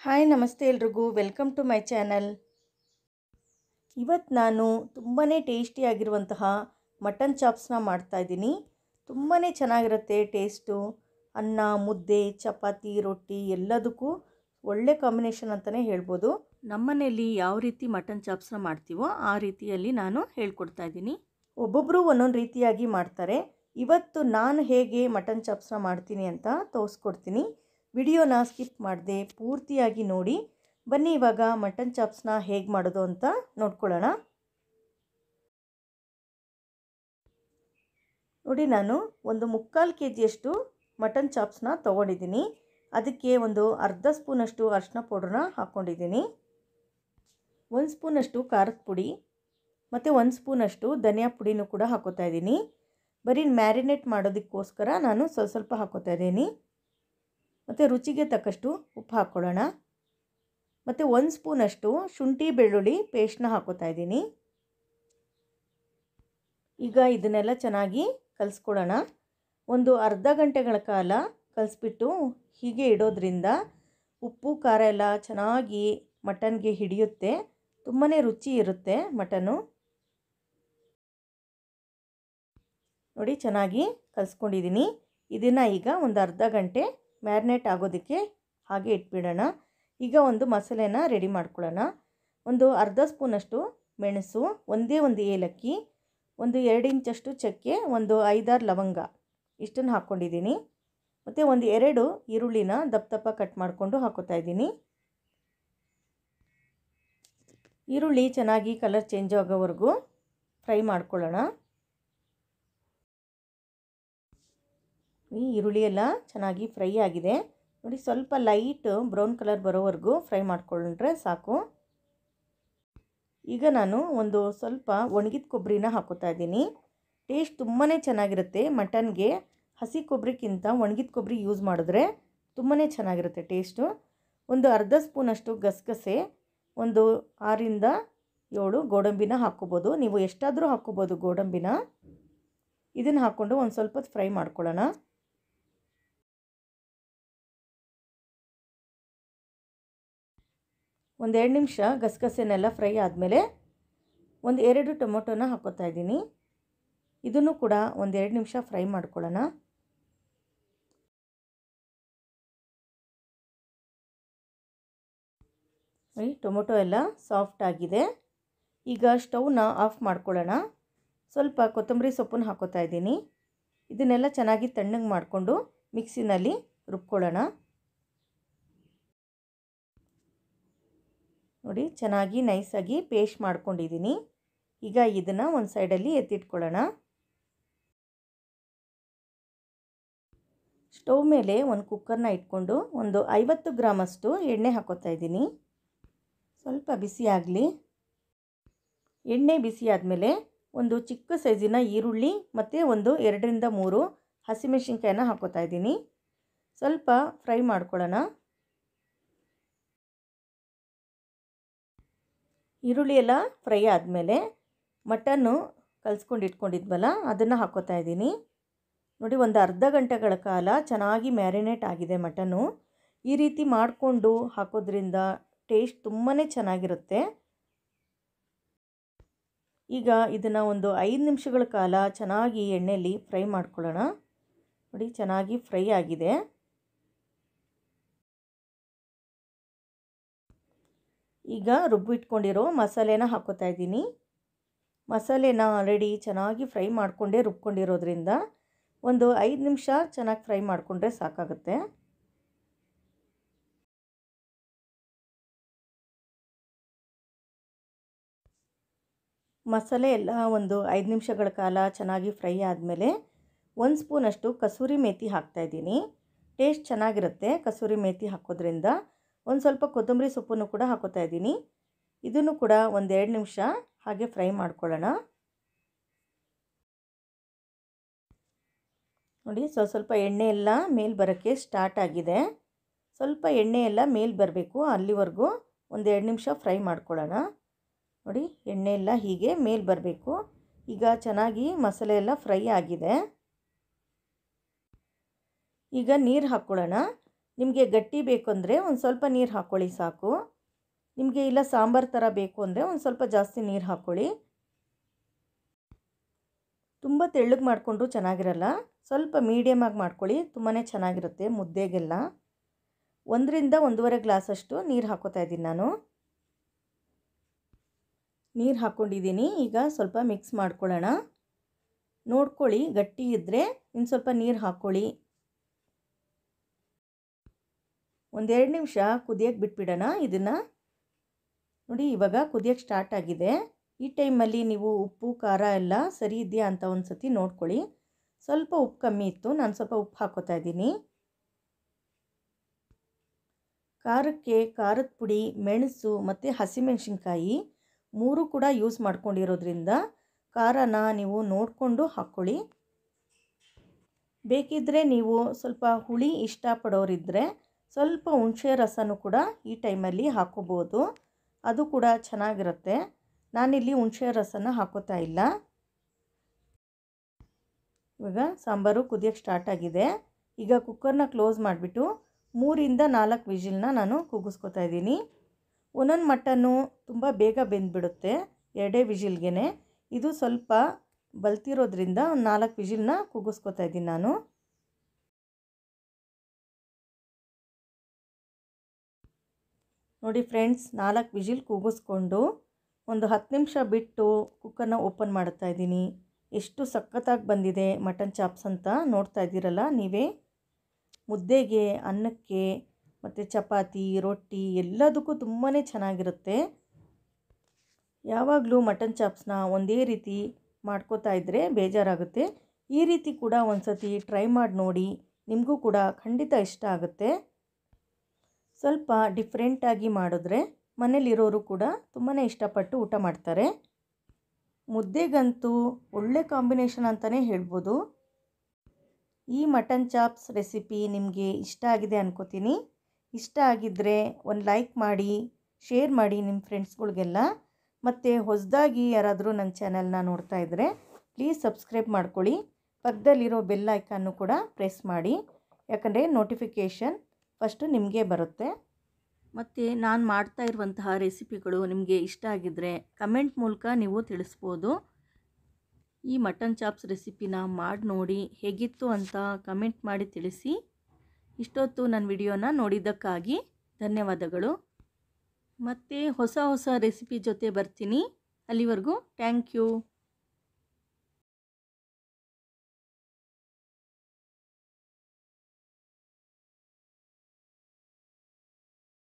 hi ನಮಸ್ತೆ ಎಲ್ರಿಗೂ welcome to my channel ಇವತ್ತು ನಾನು ತುಂಬಾ ಟೇಸ್ಟಿಯಾಗಿರುವಂತಹ ಮಟನ್ ಚಾಪ್ಸ್ನ ಮಾಡ್ತಾಯಿದ್ದೀನಿ ತುಂಬಾ ಚೆನ್ನಾಗಿರುತ್ತೆ ಟೇಸ್ಟು ಅನ್ನ ಮುದ್ದೆ ಚಪಾತಿ ರೊಟ್ಟಿ ಎಲ್ಲದಕ್ಕೂ ಒಳ್ಳೆ ಕಾಂಬಿನೇಷನ್ ಅಂತಲೇ ಹೇಳ್ಬೋದು ನಮ್ಮನೇಲಿ ಯಾವ ರೀತಿ ಮಟನ್ ಚಾಪ್ಸ್ನ ಮಾಡ್ತೀವೋ ಆ ರೀತಿಯಲ್ಲಿ ನಾನು ಹೇಳ್ಕೊಡ್ತಾ ಇದ್ದೀನಿ ಒಬ್ಬೊಬ್ಬರು ಒಂದೊಂದು ರೀತಿಯಾಗಿ ಮಾಡ್ತಾರೆ ಇವತ್ತು ನಾನು ಹೇಗೆ ಮಟನ್ ಚಾಪ್ಸ್ನ ಮಾಡ್ತೀನಿ ಅಂತ ತೋರಿಸ್ಕೊಡ್ತೀನಿ ವಿಡಿಯೋನ ಸ್ಕಿಪ್ ಮಾಡದೆ ಪೂರ್ತಿಯಾಗಿ ನೋಡಿ ಬನ್ನಿ ಇವಾಗ ಮಟನ್ ಚಾಪ್ಸ್ನ ಹೇಗೆ ಮಾಡೋದು ಅಂತ ನೋಡ್ಕೊಳ್ಳೋಣ ನೋಡಿ ನಾನು ಒಂದು ಮುಕ್ಕಾಲು ಕೆ ಜಿಯಷ್ಟು ಮಟನ್ ಚಾಪ್ಸ್ನ ತೊಗೊಂಡಿದ್ದೀನಿ ಅದಕ್ಕೆ ಒಂದು ಅರ್ಧ ಸ್ಪೂನಷ್ಟು ಅರಿಶಿನ ಪೌಡ್ರನ್ನ ಹಾಕ್ಕೊಂಡಿದ್ದೀನಿ ಒಂದು ಸ್ಪೂನಷ್ಟು ಖಾರದ ಪುಡಿ ಮತ್ತು ಒಂದು ಸ್ಪೂನಷ್ಟು ಧನಿಯಾ ಪುಡಿನೂ ಕೂಡ ಹಾಕೋತಾ ಇದ್ದೀನಿ ಬರೀ ಮ್ಯಾರಿನೇಟ್ ಮಾಡೋದಕ್ಕೋಸ್ಕರ ನಾನು ಸ್ವಲ್ಪ ಸ್ವಲ್ಪ ಹಾಕೋತಾ ಇದ್ದೀನಿ ಮತ್ತು ರುಚಿಗೆ ತಕ್ಕಷ್ಟು ಉಪ್ಪು ಹಾಕ್ಕೊಳ್ಳೋಣ ಮತ್ತು ಒಂದು ಸ್ಪೂನಷ್ಟು ಶುಂಠಿ ಬೆಳ್ಳುಳ್ಳಿ ಪೇಸ್ಟ್ನ ಹಾಕೋತಾ ಇದ್ದೀನಿ ಈಗ ಇದನ್ನೆಲ್ಲ ಚೆನ್ನಾಗಿ ಕಲಿಸ್ಕೊಳ್ಳೋಣ ಒಂದು ಅರ್ಧ ಗಂಟೆಗಳ ಕಾಲ ಕಲಿಸ್ಬಿಟ್ಟು ಹೀಗೆ ಇಡೋದ್ರಿಂದ ಉಪ್ಪು ಖಾರ ಎಲ್ಲ ಚೆನ್ನಾಗಿ ಮಟನ್ಗೆ ಹಿಡಿಯುತ್ತೆ ತುಂಬಾ ರುಚಿ ಇರುತ್ತೆ ಮಟನು ನೋಡಿ ಚೆನ್ನಾಗಿ ಕಲಿಸ್ಕೊಂಡಿದ್ದೀನಿ ಇದನ್ನು ಈಗ ಒಂದು ಅರ್ಧ ಗಂಟೆ ಮ್ಯಾರಿನೇಟ್ ಆಗೋದಕ್ಕೆ ಹಾಗೆ ಇಟ್ಬಿಡೋಣ ಈಗ ಒಂದು ಮಸಾಲೆನ ರೆಡಿ ಮಾಡ್ಕೊಳ್ಳೋಣ ಒಂದು ಅರ್ಧ ಸ್ಪೂನಷ್ಟು ಮೆಣಸು ಒಂದೇ ಒಂದು ಏಲಕ್ಕಿ ಒಂದು ಎರಡು ಇಂಚಷ್ಟು ಚಕ್ಕೆ ಒಂದು ಐದಾರು ಲವಂಗ ಇಷ್ಟನ್ನು ಹಾಕ್ಕೊಂಡಿದ್ದೀನಿ ಮತ್ತು ಒಂದು ಎರಡು ಈರುಳ್ಳಿನ ದಪ್ಪ ದಪ್ಪ ಕಟ್ ಮಾಡಿಕೊಂಡು ಹಾಕೋತಾ ಇದ್ದೀನಿ ಈರುಳ್ಳಿ ಚೆನ್ನಾಗಿ ಕಲರ್ ಚೇಂಜ್ ಆಗೋವರೆಗೂ ಫ್ರೈ ಮಾಡ್ಕೊಳ್ಳೋಣ ಈ ಈರುಳ್ಳಿ ಎಲ್ಲ ಚೆನ್ನಾಗಿ ಫ್ರೈ ಆಗಿದೆ ನೋಡಿ ಸ್ವಲ್ಪ ಲೈಟ್ ಬ್ರೌನ್ ಕಲರ್ ಬರೋವರೆಗೂ ಫ್ರೈ ಮಾಡ್ಕೊಂಡ್ರೆ ಸಾಕು ಈಗ ನಾನು ಒಂದು ಸ್ವಲ್ಪ ಒಣಗಿದ ಕೊಬ್ಬರಿನ ಹಾಕೋತಾ ಇದ್ದೀನಿ ಟೇಸ್ಟ್ ತುಂಬಾ ಚೆನ್ನಾಗಿರುತ್ತೆ ಮಟನ್ಗೆ ಹಸಿ ಕೊಬ್ಬರಿಗಿಂತ ಒಣಗಿದ ಕೊಬ್ಬರಿ ಯೂಸ್ ಮಾಡಿದ್ರೆ ತುಂಬಾ ಚೆನ್ನಾಗಿರುತ್ತೆ ಟೇಸ್ಟು ಒಂದು ಅರ್ಧ ಸ್ಪೂನಷ್ಟು ಗಸಗಸೆ ಒಂದು ಆರಿಂದ ಏಳು ಗೋಡಂಬಿನ ಹಾಕ್ಕೋಬೋದು ನೀವು ಎಷ್ಟಾದರೂ ಹಾಕ್ಕೋಬೋದು ಗೋಡಂಬಿನ ಇದನ್ನು ಹಾಕ್ಕೊಂಡು ಒಂದು ಸ್ವಲ್ಪ ಫ್ರೈ ಮಾಡ್ಕೊಳ್ಳೋಣ ಒಂದೆರಡು ನಿಮಿಷ ಗಸಗಸೆನೆಲ್ಲ ಫ್ರೈ ಆದಮೇಲೆ ಒಂದು ಎರಡು ಟೊಮೊಟೊನ ಹಾಕೋತಾ ಇದ್ದೀನಿ ಇದನ್ನು ಕೂಡ ಒಂದೆರಡು ನಿಮಿಷ ಫ್ರೈ ಮಾಡ್ಕೊಳ್ಳೋಣ ಈ ಟೊಮೊಟೊ ಎಲ್ಲ ಸಾಫ್ಟ್ ಆಗಿದೆ ಈಗ ಸ್ಟವ್ನ ಆಫ್ ಮಾಡ್ಕೊಳ್ಳೋಣ ಸ್ವಲ್ಪ ಕೊತ್ತಂಬರಿ ಸೊಪ್ಪನ್ನು ಹಾಕೋತಾ ಇದ್ದೀನಿ ಇದನ್ನೆಲ್ಲ ಚೆನ್ನಾಗಿ ತಣ್ಣಗೆ ಮಾಡಿಕೊಂಡು ಮಿಕ್ಸಿನಲ್ಲಿ ರುಬ್ಕೊಳ್ಳೋಣ ನೋಡಿ ಚೆನ್ನಾಗಿ ನೈಸಾಗಿ ಪೇಸ್ಟ್ ಮಾಡ್ಕೊಂಡಿದ್ದೀನಿ ಈಗ ಇದನ್ನು ಒಂದು ಸೈಡಲ್ಲಿ ಎತ್ತಿಟ್ಕೊಳ್ಳೋಣ ಸ್ಟವ್ ಮೇಲೆ ಒಂದು ಕುಕ್ಕರ್ನ ಇಟ್ಕೊಂಡು ಒಂದು ಐವತ್ತು ಗ್ರಾಮಷ್ಟು ಎಣ್ಣೆ ಹಾಕೋತಾ ಇದ್ದೀನಿ ಸ್ವಲ್ಪ ಬಿಸಿ ಆಗಲಿ ಎಣ್ಣೆ ಬಿಸಿ ಆದಮೇಲೆ ಒಂದು ಚಿಕ್ಕ ಸೈಜಿನ ಈರುಳ್ಳಿ ಮತ್ತು ಒಂದು ಎರಡರಿಂದ ಮೂರು ಹಸಿಮೆಣಸಿನ್ಕಾಯನ್ನ ಹಾಕೋತಾ ಇದ್ದೀನಿ ಸ್ವಲ್ಪ ಫ್ರೈ ಮಾಡ್ಕೊಳ್ಳೋಣ ಈರುಳ್ಳಿ ಎಲ್ಲ ಫ್ರೈ ಆದಮೇಲೆ ಮಟನ್ನು ಕಲಿಸ್ಕೊಂಡು ಇಟ್ಕೊಂಡಿದ್ವಲ್ಲ ಅದನ್ನು ಹಾಕೋತಾ ಇದ್ದೀನಿ ನೋಡಿ ಒಂದು ಅರ್ಧ ಗಂಟೆಗಳ ಕಾಲ ಚೆನ್ನಾಗಿ ಮ್ಯಾರಿನೇಟ್ ಆಗಿದೆ ಮಟನು ಈ ರೀತಿ ಮಾಡಿಕೊಂಡು ಹಾಕೋದ್ರಿಂದ ಟೇಸ್ಟ್ ತುಂಬಾ ಚೆನ್ನಾಗಿರುತ್ತೆ ಈಗ ಇದನ್ನು ಒಂದು ಐದು ನಿಮಿಷಗಳ ಕಾಲ ಚೆನ್ನಾಗಿ ಎಣ್ಣೆಯಲ್ಲಿ ಫ್ರೈ ಮಾಡ್ಕೊಳ್ಳೋಣ ನೋಡಿ ಚೆನ್ನಾಗಿ ಫ್ರೈ ಆಗಿದೆ ಈಗ ರುಬ್ಬಿಟ್ಕೊಂಡಿರೋ ಮಸಾಲೆನ ಹಾಕೋತಾ ಇದ್ದೀನಿ ಮಸಾಲೆನ ಆಲ್ರೆಡಿ ಚೆನ್ನಾಗಿ ಫ್ರೈ ಮಾಡಿಕೊಂಡೇ ರುಬ್ಕೊಂಡಿರೋದ್ರಿಂದ ಒಂದು ಐದು ನಿಮಿಷ ಚೆನ್ನಾಗಿ ಫ್ರೈ ಮಾಡಿಕೊಂಡ್ರೆ ಸಾಕಾಗುತ್ತೆ ಮಸಾಲೆ ಎಲ್ಲ ಒಂದು ಐದು ನಿಮಿಷಗಳ ಕಾಲ ಚೆನ್ನಾಗಿ ಫ್ರೈ ಆದಮೇಲೆ ಒಂದು ಸ್ಪೂನಷ್ಟು ಕಸೂರಿ ಮೇಥಿ ಹಾಕ್ತಾಯಿದ್ದೀನಿ ಟೇಸ್ಟ್ ಚೆನ್ನಾಗಿರುತ್ತೆ ಕಸೂರಿ ಮೇಥಿ ಹಾಕೋದ್ರಿಂದ ಒಂದು ಸ್ವಲ್ಪ ಕೊತ್ತಂಬರಿ ಸೊಪ್ಪನ್ನು ಕೂಡ ಹಾಕೋತಾ ಇದ್ದೀನಿ ಇದನ್ನು ಕೂಡ ಒಂದೆರಡು ನಿಮಿಷ ಹಾಗೆ ಫ್ರೈ ಮಾಡ್ಕೊಳ್ಳೋಣ ನೋಡಿ ಸ್ವಲ್ಪ ಸ್ವಲ್ಪ ಎಣ್ಣೆ ಎಲ್ಲ ಮೇಲೆ ಬರೋಕ್ಕೆ ಸ್ಟಾರ್ಟ್ ಆಗಿದೆ ಸ್ವಲ್ಪ ಎಣ್ಣೆ ಎಲ್ಲ ಮೇಲೆ ಬರಬೇಕು ಅಲ್ಲಿವರೆಗೂ ಒಂದೆರಡು ನಿಮಿಷ ಫ್ರೈ ಮಾಡ್ಕೊಳ್ಳೋಣ ನೋಡಿ ಎಣ್ಣೆ ಎಲ್ಲ ಹೀಗೆ ಮೇಲೆ ಬರಬೇಕು ಈಗ ಚೆನ್ನಾಗಿ ಮಸಾಲೆ ಎಲ್ಲ ಫ್ರೈ ಆಗಿದೆ ಈಗ ನೀರು ಹಾಕ್ಕೊಳ್ಳೋಣ ನಿಮಗೆ ಗಟ್ಟಿ ಬೇಕು ಅಂದರೆ ಒಂದು ಸ್ವಲ್ಪ ನೀರು ಹಾಕ್ಕೊಳ್ಳಿ ಸಾಕು ನಿಮಗೆ ಇಲ್ಲ ಸಾಂಬಾರು ಥರ ಬೇಕು ಅಂದರೆ ಒಂದು ಸ್ವಲ್ಪ ಜಾಸ್ತಿ ನೀರು ಹಾಕ್ಕೊಳ್ಳಿ ತುಂಬ ತೆಳ್ಳಗೆ ಮಾಡಿಕೊಂಡ್ರು ಚೆನ್ನಾಗಿರಲ್ಲ ಸ್ವಲ್ಪ ಮೀಡಿಯಮಾಗಿ ಮಾಡ್ಕೊಳ್ಳಿ ತುಂಬಾ ಚೆನ್ನಾಗಿರುತ್ತೆ ಮುದ್ದೆಗೆಲ್ಲ ಒಂದರಿಂದ ಒಂದೂವರೆ ಗ್ಲಾಸಷ್ಟು ನೀರು ಹಾಕೋತಾ ಇದ್ದೀನಿ ನಾನು ನೀರು ಹಾಕ್ಕೊಂಡಿದ್ದೀನಿ ಈಗ ಸ್ವಲ್ಪ ಮಿಕ್ಸ್ ಮಾಡ್ಕೊಳ್ಳೋಣ ನೋಡ್ಕೊಳ್ಳಿ ಗಟ್ಟಿ ಇದ್ದರೆ ಇನ್ನು ಸ್ವಲ್ಪ ನೀರು ಹಾಕ್ಕೊಳ್ಳಿ ಒಂದೆರಡು ನಿಮಿಷ ಕುದಿಯೋಕ್ಕೆ ಬಿಟ್ಬಿಡೋಣ ಇದನ್ನು ನೋಡಿ ಇವಾಗ ಕುದಿಯೋಕ್ಕೆ ಸ್ಟಾರ್ಟ್ ಆಗಿದೆ ಈ ಟೈಮಲ್ಲಿ ನೀವು ಉಪ್ಪು ಖಾರ ಎಲ್ಲ ಸರಿ ಇದೆಯಾ ಅಂತ ಒಂದು ಸತಿ ನೋಡ್ಕೊಳ್ಳಿ ಸ್ವಲ್ಪ ಉಪ್ಪು ಕಮ್ಮಿ ಇತ್ತು ನಾನು ಸ್ವಲ್ಪ ಉಪ್ಪು ಹಾಕೋತಾ ಇದ್ದೀನಿ ಖಾರಕ್ಕೆ ಖಾರದ ಪುಡಿ ಮೆಣಸು ಮತ್ತು ಹಸಿಮೆಣಸಿನ್ಕಾಯಿ ಮೂರು ಕೂಡ ಯೂಸ್ ಮಾಡ್ಕೊಂಡಿರೋದ್ರಿಂದ ಖಾರನ ನೀವು ನೋಡಿಕೊಂಡು ಹಾಕ್ಕೊಳ್ಳಿ ಬೇಕಿದ್ದರೆ ನೀವು ಸ್ವಲ್ಪ ಹುಳಿ ಇಷ್ಟಪಡೋರಿದ್ದರೆ ಸ್ವಲ್ಪ ಹುಣಸೆ ರಸನೂ ಕೂಡ ಈ ಟೈಮಲ್ಲಿ ಹಾಕೋಬೋದು ಅದು ಕೂಡ ಚೆನ್ನಾಗಿರುತ್ತೆ ನಾನಿಲ್ಲಿ ಹುಣಸೆ ರಸನ ಹಾಕೋತಾ ಇಲ್ಲ ಇವಾಗ ಸಾಂಬಾರು ಕುದಿಯೋಕ್ಕೆ ಸ್ಟಾರ್ಟ್ ಆಗಿದೆ ಈಗ ಕುಕ್ಕರ್ನ ಕ್ಲೋಸ್ ಮಾಡಿಬಿಟ್ಟು ಮೂರಿಂದ ನಾಲ್ಕು ವಿಜಿಲ್ನ ನಾನು ಕೂಗಿಸ್ಕೊತಾ ಇದ್ದೀನಿ ಒಂದೊಂದು ಮಟನ್ನು ತುಂಬ ಬೇಗ ಬೆಂದ್ಬಿಡುತ್ತೆ ಎರಡೇ ವಿಜಿಲ್ಗೆ ಇದು ಸ್ವಲ್ಪ ಬಲ್ತಿರೋದ್ರಿಂದ ಒಂದು ನಾಲ್ಕು ವಿಜಿಲ್ನ ಕೂಗಿಸ್ಕೊತಾ ಇದ್ದೀನಿ ನಾನು ನೋಡಿ ಫ್ರೆಂಡ್ಸ್ ನಾಲ್ಕು ವಿಜಿಲ್ ಕೂಗಿಸ್ಕೊಂಡು ಒಂದು ಹತ್ತು ನಿಮಿಷ ಬಿಟ್ಟು ಕುಕ್ಕರ್ನ ಓಪನ್ ಮಾಡ್ತಾ ಇದ್ದೀನಿ ಎಷ್ಟು ಸಖತ್ತಾಗಿ ಬಂದಿದೆ ಮಟನ್ ಚಾಪ್ಸ್ ಅಂತ ನೋಡ್ತಾ ಇದ್ದೀರಲ್ಲ ನೀವೇ ಮುದ್ದೆಗೆ ಅನ್ನಕ್ಕೆ ಮತ್ತು ಚಪಾತಿ ರೊಟ್ಟಿ ಎಲ್ಲದಕ್ಕೂ ತುಂಬಾ ಚೆನ್ನಾಗಿರುತ್ತೆ ಯಾವಾಗಲೂ ಮಟನ್ ಚಾಪ್ಸ್ನ ಒಂದೇ ರೀತಿ ಮಾಡ್ಕೋತಾ ಇದ್ದರೆ ಬೇಜಾರಾಗುತ್ತೆ ಈ ರೀತಿ ಕೂಡ ಒಂದು ಸತಿ ಟ್ರೈ ಮಾಡಿ ನೋಡಿ ನಿಮಗೂ ಕೂಡ ಖಂಡಿತ ಇಷ್ಟ ಆಗುತ್ತೆ ಸ್ವಲ್ಪ ಡಿಫ್ರೆಂಟಾಗಿ ಮಾಡಿದ್ರೆ ಮನೇಲಿರೋರು ಕೂಡ ತುಂಬಾ ಇಷ್ಟಪಟ್ಟು ಊಟ ಮಾಡ್ತಾರೆ ಮುದ್ದೆಗಂತೂ ಒಳ್ಳೆ ಕಾಂಬಿನೇಷನ್ ಅಂತಲೇ ಹೇಳ್ಬೋದು ಈ ಮಟನ್ ಚಾಪ್ಸ್ ರೆಸಿಪಿ ನಿಮಗೆ ಇಷ್ಟ ಆಗಿದೆ ಅನ್ಕೋತೀನಿ ಇಷ್ಟ ಆಗಿದ್ದರೆ ಒಂದು ಲೈಕ್ ಮಾಡಿ ಶೇರ್ ಮಾಡಿ ನಿಮ್ಮ ಫ್ರೆಂಡ್ಸ್ಗಳಿಗೆಲ್ಲ ಮತ್ತು ಹೊಸದಾಗಿ ಯಾರಾದರೂ ನನ್ನ ಚಾನಲ್ನ ನೋಡ್ತಾ ಇದ್ದರೆ ಪ್ಲೀಸ್ ಸಬ್ಸ್ಕ್ರೈಬ್ ಮಾಡ್ಕೊಳ್ಳಿ ಪಕ್ಕದಲ್ಲಿರೋ ಬೆಲ್ ಐಕಾನ್ನು ಕೂಡ ಪ್ರೆಸ್ ಮಾಡಿ ಯಾಕಂದರೆ ನೋಟಿಫಿಕೇಷನ್ ಫಸ್ಟು ನಿಮಗೆ ಬರುತ್ತೆ ಮತ್ತು ನಾನು ಮಾಡ್ತಾ ಇರುವಂತಹ ರೆಸಿಪಿಗಳು ನಿಮಗೆ ಇಷ್ಟ ಆಗಿದ್ದರೆ ಕಮೆಂಟ್ ಮೂಲಕ ನೀವು ತಿಳಿಸ್ಬೋದು ಈ ಮಟನ್ ಚಾಪ್ಸ್ ರೆಸಿಪಿನ ಮಾಡಿ ನೋಡಿ ಹೇಗಿತ್ತು ಅಂತ ಕಮೆಂಟ್ ಮಾಡಿ ತಿಳಿಸಿ ಇಷ್ಟೊತ್ತು ನನ್ನ ವಿಡಿಯೋನ ನೋಡಿದ್ದಕ್ಕಾಗಿ ಧನ್ಯವಾದಗಳು ಮತ್ತು ಹೊಸ ಹೊಸ ರೆಸಿಪಿ ಜೊತೆ ಬರ್ತೀನಿ ಅಲ್ಲಿವರೆಗೂ ಥ್ಯಾಂಕ್ ಯು